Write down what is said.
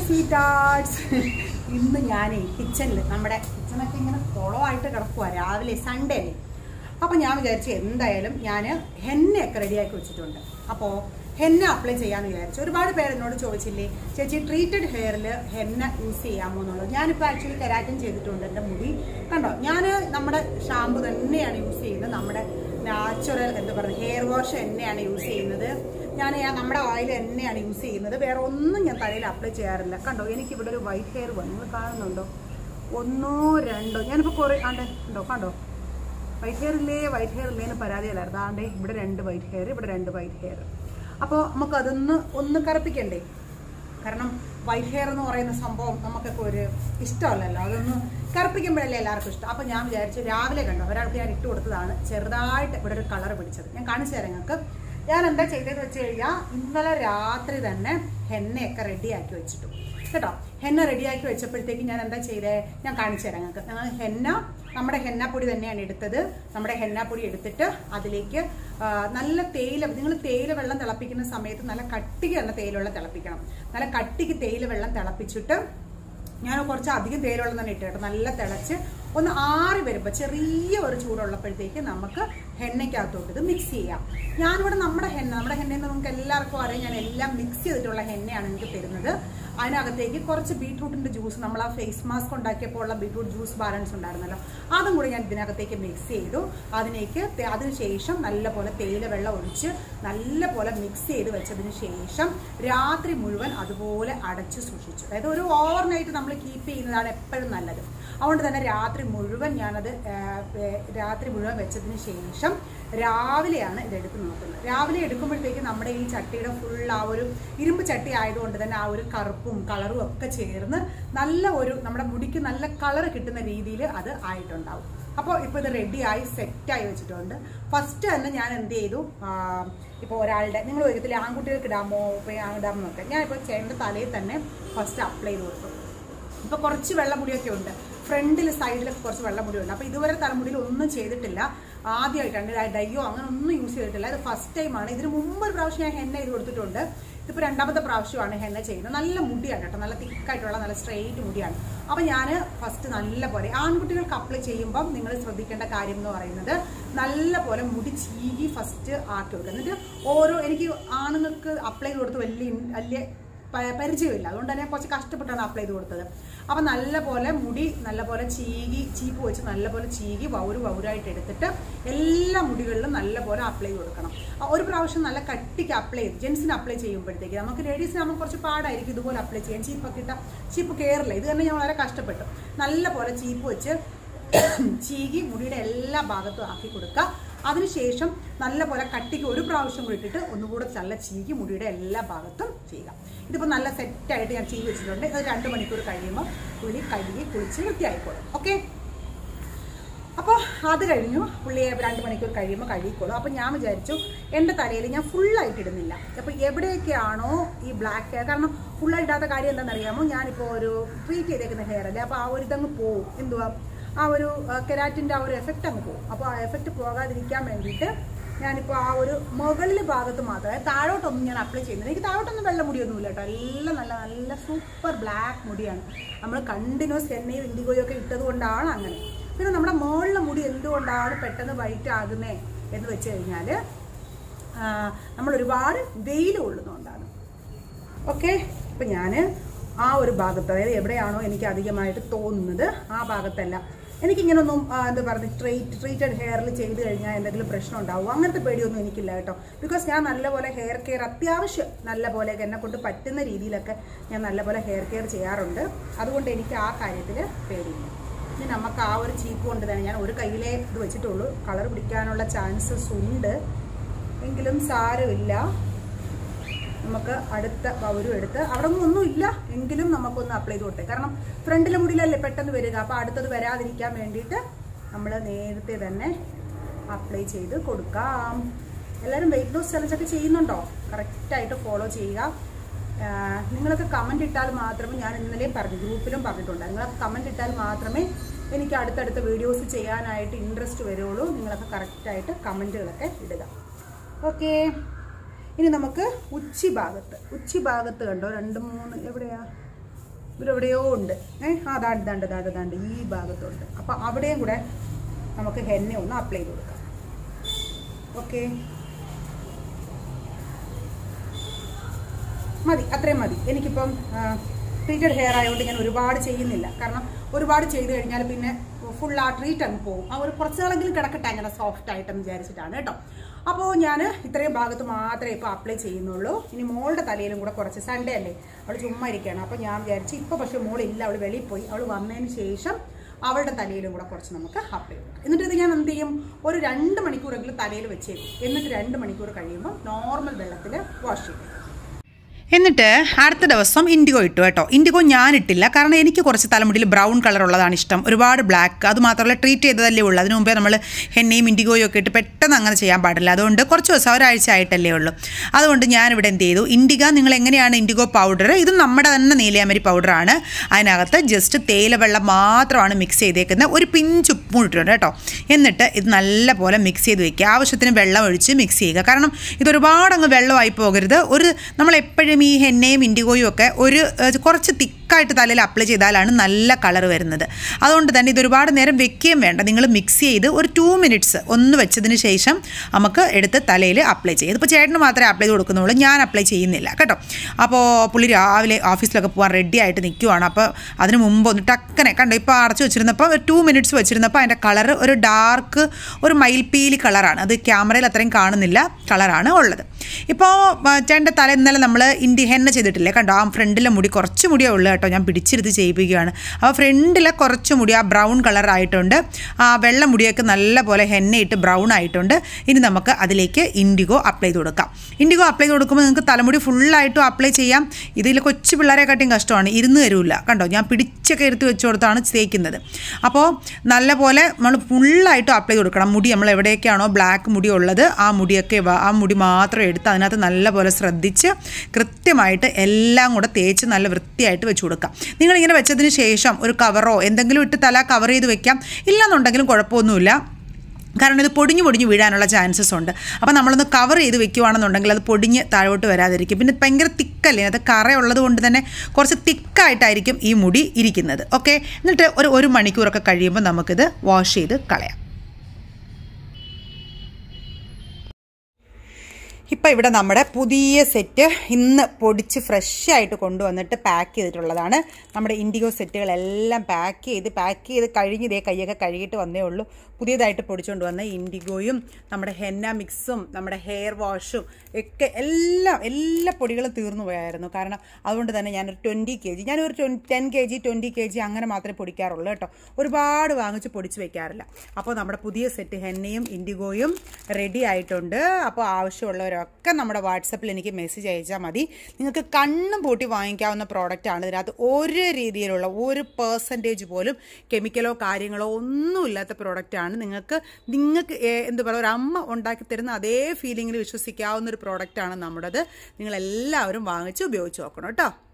sweet arts ഇന്ന് ഞാനേ കിച്ചണിൽ നമ്മുടെ കിച്ചണൊക്കെ ഇങ്ങനെ കുളമായിട്ട് കിടക്കുക രാവിലെ സൺഡേ അല്ലേ അപ്പോൾ ഞാൻ വിചാരിച്ചു എന്തായാലും ഞാൻ ഹെന്നയൊക്കെ റെഡിയാക്കി വെച്ചിട്ടുണ്ട് അപ്പോൾ ഹെന്ന അപ്ലൈ ചെയ്യാമെന്ന് വിചാരിച്ചു ഒരുപാട് പേര് എന്നോട് ചോദിച്ചില്ലേ ചേച്ചി ട്രീറ്റഡ് ഹെയറിൽ ഹെന്ന യൂസ് ചെയ്യാമോ എന്നുള്ളത് ഞാനിപ്പോൾ ആക്ച്വലി കെരാറ്റിൻ ചെയ്തിട്ടുണ്ട് എൻ്റെ മുടി കണ്ടോ ഞാൻ നമ്മുടെ ഷാമ്പു തന്നെയാണ് യൂസ് ചെയ്യുന്നത് നമ്മുടെ നാച്ചുറൽ എന്താ പറയുക ഹെയർ വാഷ് തന്നെയാണ് യൂസ് ചെയ്യുന്നത് ഞാൻ ഞാൻ നമ്മുടെ ഓയിൽ തന്നെയാണ് യൂസ് ചെയ്യുന്നത് വേറെ ഒന്നും ഞാൻ തലയിൽ അപ്ലൈ ചെയ്യാറില്ല കണ്ടോ എനിക്ക് ഇവിടെ ഒരു വൈറ്റ് ഹെയർ വന്നു നിങ്ങൾ കാണുന്നുണ്ടോ ഒന്നോ രണ്ടോ ഞാനിപ്പോൾ കുറേ ആണ്ടേ ഉണ്ടോ കണ്ടോ വൈറ്റ് ഹെയർ ഇല്ലേ വൈറ്റ് ഹെയർ ഇല്ലേന്ന് പരാതിയല്ലായിരുന്നു ആണ്ടേ ഇവിടെ രണ്ട് വൈറ്റ് ഹെയർ ഇവിടെ രണ്ട് വൈറ്റ് ഹെയർ അപ്പോൾ നമുക്ക് അതൊന്ന് ഒന്ന് കറുപ്പിക്കണ്ടേ കാരണം വൈറ്റ് ഹെയർ എന്ന് പറയുന്ന സംഭവം നമുക്കൊക്കെ ഒരു ഇഷ്ടമല്ലല്ലോ അതൊന്ന് കറുപ്പിക്കുമ്പോഴല്ലേ എല്ലാവർക്കും ഇഷ്ടം അപ്പോൾ ഞാൻ വിചാരിച്ചു രാവിലെ കണ്ടോ ഒരാൾക്ക് ഞാൻ ഇട്ട് കൊടുത്തതാണ് ചെറുതായിട്ട് ഇവിടെ ഒരു കളർ പിടിച്ചത് ഞാൻ കാണിച്ചു തരാം നിങ്ങൾക്ക് ഞാൻ എന്താ ചെയ്തതെന്ന് വെച്ച് കഴിഞ്ഞാൽ ഇന്നലെ രാത്രി തന്നെ ഹെന്നയൊക്കെ റെഡിയാക്കി വെച്ചിട്ടു കേട്ടോ ഹെന്ന റെഡിയാക്കി വെച്ചപ്പോഴത്തേക്ക് ഞാൻ എന്താ ചെയ്തേ ഞാൻ കാണിച്ചു തരാം നിങ്ങൾക്ക് ഞങ്ങൾ ഹെന്ന നമ്മുടെ ഹെന്നപ്പൊടി തന്നെയാണ് എടുത്തത് നമ്മുടെ ഹെന്നപ്പൊടി എടുത്തിട്ട് അതിലേക്ക് ആ, നല്ല തേയില നിങ്ങൾ തേയില വെള്ളം തിളപ്പിക്കുന്ന സമയത്ത് നല്ല കട്ടിക്ക് തന്നെ തേയില വെള്ളം തിളപ്പിക്കണം നല്ല കട്ടിക്ക് തേയില വെള്ളം തിളപ്പിച്ചിട്ട് ഞാൻ കുറച്ച് അധികം തേയിലവെള്ളം തന്നെ ഇട്ട് കേട്ടോ നല്ല തിളച്ച് ഒന്ന് ആറി വരുമ്പോൾ ചെറിയ ഒരു ചൂടുള്ളപ്പോഴത്തേക്ക് നമുക്ക് ഹെന്നയ്ക്കകത്തോട്ട് ഇത് മിക്സ് ചെയ്യാം ഞാനിവിടെ നമ്മുടെ ഹെന്ന നമ്മുടെ ഹെന്നയെന്ന് നമുക്ക് എല്ലാവർക്കും അറിയാം ഞാൻ എല്ലാം മിക്സ് ചെയ്തിട്ടുള്ള ഹെന്നയാണ് എനിക്ക് തരുന്നത് അതിനകത്തേക്ക് കുറച്ച് ബീട്രൂട്ടിൻ്റെ ജ്യൂസ് നമ്മൾ ആ ഫേസ് മാസ്ക് ഉണ്ടാക്കിയപ്പോൾ ഉള്ള ബീട്രൂട്ട് ജ്യൂസ് ബാലൻസ് ഉണ്ടായിരുന്നല്ലോ അതും കൂടി ഞാൻ ഇതിനകത്തേക്ക് മിക്സ് ചെയ്തു അതിനേക്ക് തെ- അതിനുശേഷം നല്ലപോലെ തേയില വെള്ളം ഒഴിച്ച് നല്ലപോലെ മിക്സ് ചെയ്ത് വെച്ചതിന് ശേഷം രാത്രി മുഴുവൻ അതുപോലെ അടച്ച് സൂക്ഷിച്ചു അതായത് ഒരു ഓവർ നൈറ്റ് നമ്മൾ കീപ്പ് ചെയ്യുന്നതാണ് എപ്പോഴും നല്ലത് അതുകൊണ്ട് തന്നെ രാത്രി മുഴുവൻ ഞാനത് ആ, ഏ, രാത്രി മുഴുവൻ വെച്ചതിന് ശേഷം രാവിലെയാണ് ഇത് എടുത്ത് നോക്കുന്നത് രാവിലെ എടുക്കുമ്പോഴത്തേക്ക് നമ്മുടെ ഈ ചട്ടിയുടെ ഫുൾ ആ ഒരു ഇരുമ്പ് ചട്ടി ആയതുകൊണ്ട് തന്നെ ആ ഒരു കറുപ്പും കളറും ഒക്കെ ചേർന്ന് നല്ല ഒരു നമ്മുടെ മുടിക്ക് നല്ല കളർ കിട്ടുന്ന രീതിയിൽ അത് ആയിട്ടുണ്ടാവും അപ്പോൾ ഇപ്പോൾ ഇത് റെഡിയായി സെറ്റായി വെച്ചിട്ടുണ്ട് ഫസ്റ്റ് തന്നെ ഞാൻ എന്ത് ചെയ്തു ഇപ്പോൾ ഒരാളുടെ നിങ്ങൾ ഒരിക്കലും ആൺകുട്ടികൾക്ക് ഇടാമോ ഇപ്പോൾ ഇടാമോ എന്നൊക്കെ ഞാനിപ്പോൾ ചേട്ടൻ്റെ തലയിൽ തന്നെ ഫസ്റ്റ് അപ്ലൈ ചെയ്ത് കൊടുത്തു ഇപ്പൊ കുറച്ച് വെള്ളമുടിയൊക്കെ ഉണ്ട് ഫ്രണ്ടിൽ സൈഡിലൊക്കെ കുറച്ച് വെള്ളമുടി ഉണ്ട് അപ്പൊ ഇതുവരെ തലമുടിയിൽ ഒന്നും ചെയ്തിട്ടില്ല ആദ്യമായിട്ടാണ് ഡയ്യോ അങ്ങനെ ഒന്നും യൂസ് ചെയ്തിട്ടില്ല ഇത് ഫസ്റ്റ് ടൈമാണ് ഇതിന് മുമ്പ് ഒരു പ്രാവശ്യം ഞാൻ ഹെന്ന ചെയ്ത് കൊടുത്തിട്ടുണ്ട് ഇതിപ്പോൾ രണ്ടാമത്തെ പ്രാവശ്യമാണ് ഹെന്ന ചെയ്യുന്നത് നല്ല മുടിയാണ് കേട്ടോ നല്ല തിക്കായിട്ടുള്ള നല്ല സ്ട്രെയിറ്റ് മുടിയാണ് അപ്പം ഞാൻ ഫസ്റ്റ് നല്ല പോലെ ആൺകുട്ടികൾക്ക് അപ്ലൈ ചെയ്യുമ്പം നിങ്ങൾ ശ്രദ്ധിക്കേണ്ട കാര്യം എന്ന് പറയുന്നത് നല്ല പോലെ മുടി ചീകി ഫസ്റ്റ് ആക്കി വെക്കുക എന്നിട്ട് ഓരോ എനിക്ക് ആണുങ്ങൾക്ക് അപ്ലൈ ചെയ്ത് കൊടുത്ത് വലിയ ഇൻ- വലിയ പ- പരിചയമില്ല അതുകൊണ്ട് തന്നെ കുറച്ച് കഷ്ടപ്പെട്ടാണ് അപ്ലൈ ചെയ്ത് കൊടുത്തത് അപ്പം നല്ലപോലെ മുടി നല്ലപോലെ ചീകി ചീപ്പ് വെച്ച് നല്ലപോലെ ചീകി വൗര് വൗരായിട്ട് എടുത്തിട്ട് എല്ലാ മുടികളിലും നല്ലപോലെ അപ്ലൈ ചെയ്ത് കൊടുക്കണം ആ ഒരു പ്രാവശ്യം നല്ല കട്ടിക്ക് അപ്ലൈ ചെയ്ത് ജെൻസിന് അപ്ലൈ ചെയ്യുമ്പോഴത്തേക്ക് നമുക്ക് ലേഡീസിന് നമുക്ക് കുറച്ച് പാടായിരിക്കും ഇതുപോലെ അപ്ലൈ ചെയ്യാൻ ചീപ്പൊക്കെ ഇട്ട ചീപ്പ് കയറില്ല ഇത് തന്നെ ഞാൻ വളരെ കഷ്ടപ്പെട്ടു നല്ലപോലെ ചീപ്പ് വെച്ച് ചീകി മുടിയുടെ എല്ലാ ഭാഗത്തും ആക്കി കൊടുക്കുക അതിനുശേഷം നല്ലപോലെ കട്ടിക്ക് ഒരു പ്രാവശ്യം കൂടി ഇട്ടിട്ട് ഒന്നുകൂടെ നല്ല ചീകി മുടിയുടെ എല്ലാ ഭാഗത്തും ചെയ്യുക ഇതിപ്പോൾ നല്ല സെറ്റായിട്ട് ഞാൻ ചീകി വെച്ചിട്ടുണ്ട് ഇത് രണ്ട് മണിക്കൂർ കഴിയുമ്പോൾ പുള്ളി കഴുകി കുളിച്ച് വൃത്തിയായിക്കോളും ഓക്കെ അപ്പോൾ അത് കഴിഞ്ഞു പുള്ളിയെ രണ്ട് മണിക്കൂർ കഴിയുമ്പോൾ കഴുകിക്കോളും അപ്പോൾ ഞാൻ വിചാരിച്ചു എൻ്റെ തലയിൽ ഞാൻ ഫുള്ളായിട്ട് ഇടുന്നില്ല അപ്പോൾ എവിടെയൊക്കെയാണോ ഈ ബ്ലാക്ക് ഹെയർ കാരണം ഫുള്ളായിട്ട് ഇടാത്ത കാര്യം എന്താണെന്നറിയാമോ ഞാനിപ്പോൾ ഒരു ട്രീറ്റ് ചെയ്തേക്കുന്ന ഹെയർ അല്ലേ അപ്പോൾ ആ ഒരു ഇതങ്ങ് പോവും എന്തുവാ ആ ഒരു കെരാറ്റിൻ്റെ ആ ഒരു എഫക്റ്റ് അങ്ങ് പോകും അപ്പോൾ ആ എഫക്റ്റ് പോകാതിരിക്കാൻ വേണ്ടിയിട്ട് ഞാനിപ്പോൾ ആ ഒരു മുകളിൽ ഭാഗത്ത് മാത്രമേ താഴോട്ടൊന്നും ഞാൻ അപ്ലൈ ചെയ്യുന്നില്ല എനിക്ക് താഴോട്ടൊന്നും വെള്ള മുടിയൊന്നുമില്ല കേട്ടോ എല്ലാം നല്ല നല്ല സൂപ്പർ ബ്ലാക്ക് മുടിയാണ് നമ്മൾ കണ്ടിന്യൂസ് എണ്ണയും ഇൻഡിഗോയും ഒക്കെ ഇട്ടത് കൊണ്ടാണ് അങ്ങനെ പിന്നെ നമ്മുടെ മുകളിലെ മുടി എന്തുകൊണ്ടാണ് പെട്ടെന്ന് വൈറ്റ് ആകുന്നത് എന്ന് വെച്ച് കഴിഞ്ഞാൽ നമ്മൾ ഒരുപാട് വെയിൽ കൊള്ളുന്നതുകൊണ്ടാണ് ഓക്കെ ഇപ്പം ഞാൻ ആ ഒരു ഭാഗത്ത് അതായത് എവിടെയാണോ എനിക്ക് അധികമായിട്ട് തോന്നുന്നത് ആ ഭാഗത്തല്ല എനിക്കിങ്ങനൊന്നും ആ, എന്താ പറയുക ട്രീറ്റ് ട്രീറ്റഡ് ഹെയറിൽ ചെയ്ത് കഴിഞ്ഞാൽ എന്തെങ്കിലും പ്രശ്നം ഉണ്ടാവും അങ്ങനത്തെ പേടിയൊന്നും എനിക്കില്ല കേട്ടോ ബിക്കോസ് ഞാൻ നല്ലപോലെ ഹെയർ കെയർ അത്യാവശ്യം നല്ലപോലെ എന്നെ കൊണ്ട് പറ്റുന്ന രീതിയിലൊക്കെ ഞാൻ നല്ലപോലെ ഹെയർ കെയർ ചെയ്യാറുണ്ട് അതുകൊണ്ട് എനിക്ക് ആ കാര്യത്തിൽ പേടിയില്ല ഇനി നമുക്ക് ആ ഒരു ചീപ്പ് കൊണ്ട് തന്നെ ഞാൻ ഒരു കയ്യിലേ ഇത് വെച്ചിട്ടുള്ളൂ കളർ പിടിക്കാനുള്ള ചാൻസസ് ഉണ്ട് എങ്കിലും സാരമില്ല നമുക്ക് അടുത്ത പൗരും എടുത്ത് അവിടെ ഒന്നും ഒന്നുമില്ല എങ്കിലും നമുക്കൊന്ന് അപ്ലൈ ചെയ്ത് കൊടുത്തേ കാരണം ഫ്രണ്ടിലെ മുടിയിലല്ലേ പെട്ടെന്ന് വരിക അപ്പോൾ അടുത്തത് വരാതിരിക്കാൻ വേണ്ടിയിട്ട് നമ്മൾ നേരത്തെ തന്നെ അപ്ലൈ ചെയ്ത് കൊടുക്കാം എല്ലാവരും വെയിറ്റ് ലോസ് ചലഞ്ച് ഒക്കെ ചെയ്യുന്നുണ്ടോ കറക്റ്റായിട്ട് ഫോളോ ചെയ്യുക ആഹ് നിങ്ങളൊക്കെ കമൻറ്റ് ഇട്ടാൽ മാത്രമേ ഞാൻ ഇന്നലെയും പറഞ്ഞു ഗ്രൂപ്പിലും പറഞ്ഞിട്ടുണ്ട് നിങ്ങളൊക്കെ കമൻറ്റ് ഇട്ടാൽ മാത്രമേ എനിക്ക് അടുത്തടുത്ത വീഡിയോസ് ചെയ്യാനായിട്ട് ഇൻട്രസ്റ്റ് വരുള്ളൂ നിങ്ങളൊക്കെ കറക്റ്റായിട്ട് കമൻറ്റുകളൊക്കെ ഇടുക ഓക്കേ ഇനി നമുക്ക് ഉച്ചി ഭാഗത്ത് ഉച്ചി ഭാഗത്ത് കണ്ടോ രണ്ട് മൂന്ന് എവിടെയാ ഇവിടെ എവിടെയോ ഉണ്ട് ഏഹ് ആ ദാണ്ട് ദാണ്ട് ദാണ്ട് ദാണ്ട് ഈ ഭാഗത്തുണ്ട് അപ്പോൾ അവിടെയും കൂടെ നമുക്ക് ഹെന്ന ഒന്ന് അപ്ലൈ ചെയ്ത് കൊടുക്കാം ഓക്കെ മതി അത്രയും മതി എനിക്കിപ്പം ട്രീറ്റഡ് ഹെയർ ആയതുകൊണ്ട് ഞാൻ ഒരുപാട് ചെയ്യുന്നില്ല കാരണം ഒരുപാട് ചെയ്ത് കഴിഞ്ഞാൽ പിന്നെ ഫുൾ ആ ട്രീറ്റ് അങ്ങ് പോകും ആ ഒരു കുറച്ച് നാളെങ്കിലും കിടക്കട്ടെ അങ്ങനെ സോഫ്റ്റ് ആയിട്ടെന്ന് വിചാരിച്ചിട്ടാണ് കേട്ടോ അപ്പോൾ ഞാൻ ഇത്രയും ഭാഗത്ത് മാത്രമേ ഇപ്പോൾ അപ്ലൈ ചെയ്യുന്നുള്ളൂ ഇനി മോളുടെ തലയിലും കൂടെ കുറച്ച് സൺഡേ അല്ലേ അവൾ ചുമ്മാ ഇരിക്കുകയാണ് അപ്പോൾ ഞാൻ വിചാരിച്ചു ഇപ്പോൾ പക്ഷേ മോളില്ല അവൾ വെളിയിൽ പോയി അവൾ വന്നതിന് ശേഷം അവളുടെ തലയിലും കൂടെ കുറച്ച് നമുക്ക് അപ്ലൈ ചെയ്യാം എന്നിട്ട് ഇത് ഞാൻ എന്ത് ചെയ്യും ഒരു രണ്ട് മണിക്കൂറെങ്കിലും തലയിൽ വെച്ചേക്കും എന്നിട്ട് രണ്ട് മണിക്കൂർ കഴിയുമ്പോൾ നോർമൽ വെള്ളത്തിൽ വാഷ് ചെയ്യും എന്നിട്ട് അടുത്ത ദിവസം ഇൻഡിഗോ ഇട്ടു കേട്ടോ ഇൻഡിഗോ ഞാൻ ഇട്ടില്ല കാരണം എനിക്ക് കുറച്ച് തലമുടിയിൽ ബ്രൗൺ കളർ ഉള്ളതാണ് ഇഷ്ടം ഒരുപാട് ബ്ലാക്ക് അത് മാത്രമല്ല ട്രീറ്റ് ചെയ്തതല്ലേ ഉള്ളൂ അതിന് മുമ്പേ നമ്മൾ എണ്ണയും ഇൻഡിഗോയും ഒക്കെ ഇട്ട് പെട്ടെന്ന് അങ്ങനെ ചെയ്യാൻ പാടില്ല അതുകൊണ്ട് കുറച്ച് ദിവസം ഒരാഴ്ച ആയിട്ടല്ലേ ഉള്ളൂ അതുകൊണ്ട് ഞാനിവിടെ എന്ത് ചെയ്തു ഇൻഡിഗ നിങ്ങൾ എങ്ങനെയാണ് ഇൻഡിഗോ പൗഡർ ഇത് നമ്മുടെ തന്നെ നീലയാമരി പൗഡറാണ് അതിനകത്ത് ജസ്റ്റ് തേയില വെള്ളം മാത്രമാണ് മിക്സ് ചെയ്തേക്കുന്നത് ഒരു പിഞ്ച് ഉപ്പും ഇട്ടിട്ടുണ്ട് കേട്ടോ എന്നിട്ട് ഇത് നല്ലപോലെ മിക്സ് ചെയ്ത് വെക്കുക ആവശ്യത്തിന് വെള്ളം ഒഴിച്ച് മിക്സ് ചെയ്യുക കാരണം ഇത് ഒരുപാട് അങ്ങ് വെള്ളമായി പോകരുത് ഒരു നമ്മൾ എപ്പോഴും ഈ ഹെന്നയും ഇൻഡിഗോയും ഒക്കെ ഒരു ഏഹ്, കുറച്ച് തിക്കായിട്ട് തലയിൽ അപ്ലൈ ചെയ്താലാണ് നല്ല കളർ വരുന്നത് അതുകൊണ്ട് തന്നെ ഇത് ഒരുപാട് നേരം വെക്കുകയും വേണ്ട നിങ്ങൾ മിക്സ് ചെയ്ത് ഒരു ടു മിനിറ്റ്സ് ഒന്ന് വെച്ചതിന് ശേഷം നമുക്ക് എടുത്ത് തലയിൽ അപ്ലൈ ചെയ്യും ഇതിപ്പോൾ ചേട്ടന് മാത്രമേ അപ്ലൈ ചെയ്ത് കൊടുക്കുന്നുള്ളൂ ഞാൻ അപ്ലൈ ചെയ്യുന്നില്ല കേട്ടോ അപ്പോൾ പുള്ളി രാവിലെ ഓഫീസിലൊക്കെ പോകാൻ റെഡി ആയിട്ട് നിൽക്കുവാണ് അപ്പോൾ അതിന് മുമ്പ് ഒന്ന് ടക്കനെ കണ്ടോ ഇപ്പോൾ അടച്ചു വെച്ചിരുന്നപ്പോൾ ഒരു ടു മിനിറ്റ്സ് വെച്ചിരുന്നപ്പോൾ അതിൻ്റെ കളർ ഒരു ഡാർക്ക് ഒരു മയിൽപ്പീലി കളറാണ് അത് ക്യാമറയിൽ അത്രയും കാണുന്നില്ല കളറാണ് ഉള്ളത് ഇപ്പോൾ ചേട്ടൻ്റെ തല ഇന്നലെ നമ്മൾ ഇന്ത്യ ഹെന്ന ചെയ്തിട്ടില്ലേ കണ്ടോ ആ ഫ്രണ്ടിലെ മുടി കുറച്ച് മുടിയേ ഉള്ളൂ കേട്ടോ ഞാൻ പിടിച്ചിരുത്ത് ചെയ്യിപ്പിക്കുകയാണ് ആ ഫ്രണ്ടിലെ കുറച്ച് മുടി ആ ബ്രൗൺ കളർ ആയിട്ടുണ്ട് ആ വെള്ള മുടിയൊക്കെ നല്ല പോലെ ഹെന്നയിട്ട് ബ്രൗൺ ആയിട്ടുണ്ട് ഇനി നമുക്ക് അതിലേക്ക് ഇൻഡിഗോ അപ്ലൈ ചെയ്ത് കൊടുക്കാം ഇൻഡിഗോ അപ്ലൈ ചെയ്ത് കൊടുക്കുമ്പോൾ നിങ്ങൾക്ക് തലമുടി ഫുള്ളായിട്ടും അപ്ലൈ ചെയ്യാം ഇതിൽ കൊച്ചു പിള്ളേരെക്കാട്ടിയും കഷ്ടമാണ് ഇരുന്ന് തരൂല്ല കണ്ടോ ഞാൻ പിടിച്ചൊക്കെ എടുത്ത് വെച്ച് കൊടുത്താണ് തേക്കുന്നത് അപ്പോൾ നല്ലപോലെ നമ്മൾ ഫുള്ളായിട്ടും അപ്ലൈ ചെയ്ത് കൊടുക്കണം മുടി നമ്മൾ എവിടെയൊക്കെയാണോ ബ്ലാക്ക് മുടി ഉള്ളത് ആ മുടിയൊക്കെ വ- ആ മുടി മാത്രം എടുത്ത് അതിനകത്ത് നല്ലപോലെ ശ്രദ്ധിച്ച് കൃത്യമായിട്ട് എല്ലാം കൂടെ തേച്ച് നല്ല വൃത്തിയായിട്ട് വെച്ച് കൊടുക്കാം നിങ്ങളിങ്ങനെ വെച്ചതിന് ശേഷം ഒരു കവറോ എന്തെങ്കിലും ഇട്ട് തല കവർ ചെയ്ത് വെക്കാം ഇല്ലാന്നുണ്ടെങ്കിലും കുഴപ്പമൊന്നുമില്ല കാരണം ഇത് പൊടിഞ്ഞു പൊടിഞ്ഞു വീഴാനുള്ള ചാൻസസ് ഉണ്ട് അപ്പോൾ നമ്മളൊന്ന് കവർ ചെയ്ത് വെക്കുവാണെന്നുണ്ടെങ്കിൽ അത് പൊടിഞ്ഞ് താഴോട്ട് വരാതിരിക്കും പിന്നെ ഭയങ്കര തിക്കല്ലേ അത് കറയുള്ളത് കൊണ്ട് തന്നെ കുറച്ച് തിക്കായിട്ടായിരിക്കും ഈ മുടി ഇരിക്കുന്നത് ഓക്കെ എന്നിട്ട് ഒരു ഒരു മണിക്കൂറൊക്കെ കഴിയുമ്പോൾ നമുക്കിത് വാഷ് ചെയ്ത് കളയാം ഇപ്പം ഇവിടെ നമ്മുടെ പുതിയ സെറ്റ് ഇന്ന് പൊടിച്ച് ഫ്രഷ് ആയിട്ട് കൊണ്ടുവന്നിട്ട് പാക്ക് ചെയ്തിട്ടുള്ളതാണ് നമ്മുടെ ഇൻഡിഗോ സെറ്റുകളെല്ലാം പാക്ക് ചെയ്ത് പാക്ക് ചെയ്ത് കഴിഞ്ഞ് ഇതേ കൈയൊക്കെ കഴുകിയിട്ട് വന്നേ ഉള്ളൂ പുതിയതായിട്ട് പൊടിച്ചുകൊണ്ട് വന്ന ഇൻഡിഗോയും നമ്മുടെ ഹെന്ന മിക്സും നമ്മുടെ ഹെയർ വാഷും ഒക്കെ എല്ലാം എല്ലാ പൊടികളും തീർന്നു പോയായിരുന്നു കാരണം അതുകൊണ്ട് തന്നെ ഞാനൊരു ട്വൻറ്റി കെ ജി ഞാനൊരു ട്വൻ ten K G twenty K G അങ്ങനെ മാത്രമേ പൊടിക്കാറുള്ളൂ കേട്ടോ ഒരുപാട് വാങ്ങിച്ച് പൊടിച്ച് വെക്കാറില്ല അപ്പോൾ നമ്മുടെ പുതിയ സെറ്റ് ഹെന്നയും ഇൻഡിഗോയും റെഡി ആയിട്ടുണ്ട് അപ്പോൾ ആവശ്യമുള്ളവരൊക്കെ നമ്മുടെ വാട്സപ്പിൽ എനിക്ക് മെസ്സേജ് അയച്ചാൽ മതി നിങ്ങൾക്ക് കണ്ണും പൂട്ടി വാങ്ങിക്കാവുന്ന പ്രോഡക്റ്റാണ് ഇതിനകത്ത് ഒരു രീതിയിലുള്ള ഒരു പേഴ്സൻറ്റേജ് പോലും കെമിക്കലോ കാര്യങ്ങളോ ഒന്നുമില്ലാത്ത പ്രോഡക്റ്റാണ് നിങ്ങൾക്ക് നിങ്ങൾക്ക് ഏ- എന്ത് പറയുക ഒരു അമ്മ ഉണ്ടാക്കി തരുന്ന അതേ ഫീലിങ്ങിൽ വിശ്വസിക്കാവുന്ന ഒരു പ്രോഡക്റ്റാണ് നമ്മുടേത് നിങ്ങളെല്ലാവരും വാങ്ങിച്ച് ഉപയോഗിച്ച് നോക്കണം കേട്ടോ